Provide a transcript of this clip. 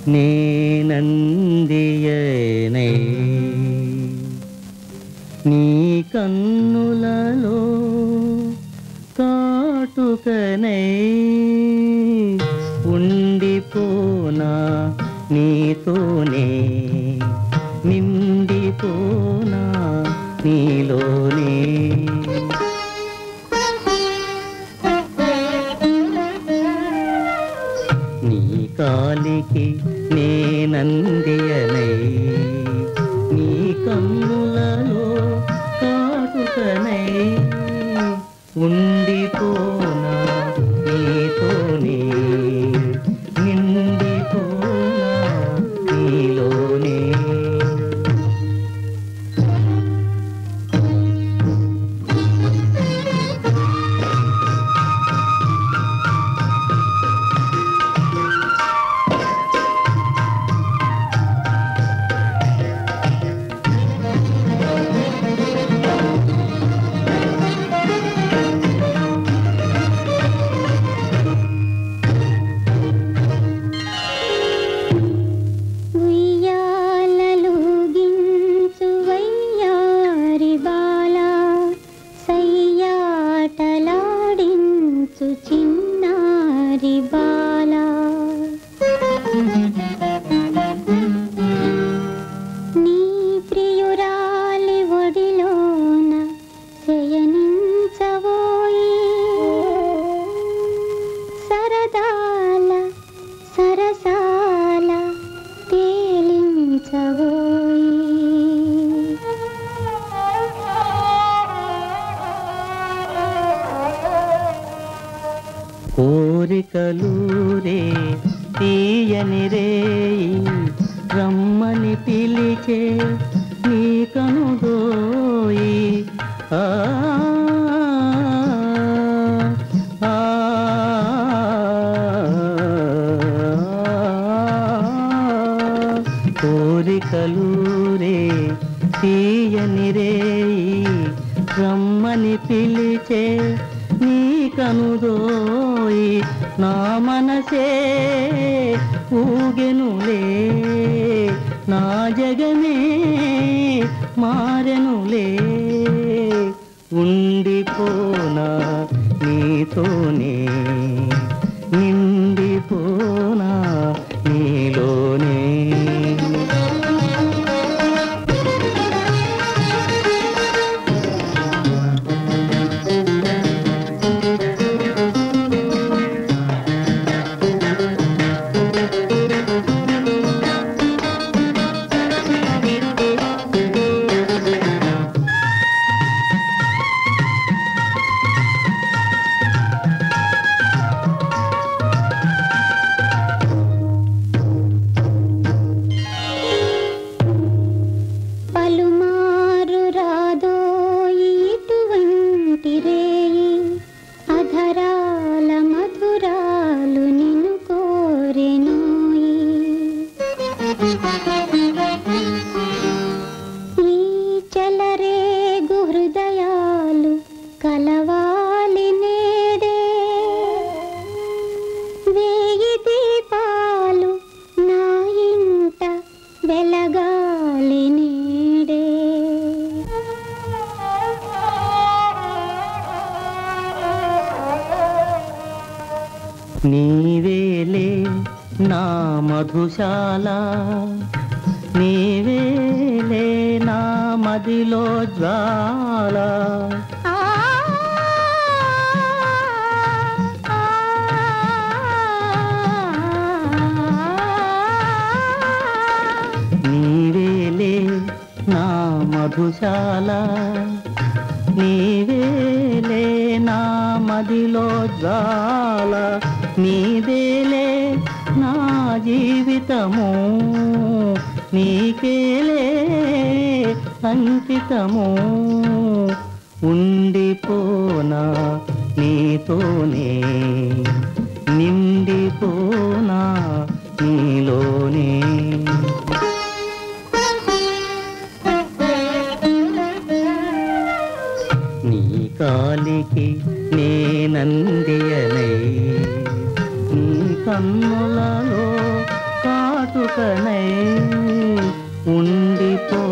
నేనందియనే నీ కన్నులలో కాటుకనై ఉండిపోనా నీతోనే నిండిపోనా నీలోనే నీ కాలికి నేనందియనై నీ కన్నులలో కాటుకనై ఉండిపోనా నీతోనే నిండిపోనా నీలోనే ఉయ్యాలలుగించు వయ్యారి బాల సయ్యాటలాడించు చిన్నారి బాల నీ ప్రియురాలి ఒడిలోన శయనించబోయి సరదాల సరసాల తేలించబోయి కోరికలూరే తీయని రేయి రమ్మని పిలిచే నీ కనుదోయి ఆ ఆ, కోరికలూరే తీయని రేయి రమ్మని పిలిచే నీ కనుదోయి నా మనసే ఊగెనులే నా జగమే మారెనులే ఉండిపోనా నీతోనే నిండిపోనా నీలోనే పలుమారు రాదోయి ఇటువంటి రేయి అధరాల మధురాలు నిన్ను కోరెనోయి ఈ చలరేగు హృదయాలు కలవాలి నేడే వేయి దీపాలు నా ఇంట వెలగాలి నీడే నీవేలే నా మధుశాల నీవేలే నా మదిలో జ్వాల ఆ నీవేలే నా మధుశాల నీవేలే నా మదిలో జ్వాల నీదేలే నా జీవితము నీకేలే అంకితము ఉండిపోనా నీతోనే నిండిపోనా నీలోనే నీ కాలికి నేనందియనై నీ కన్నులలో కాటుకనై వేడుకనై ఉండిపో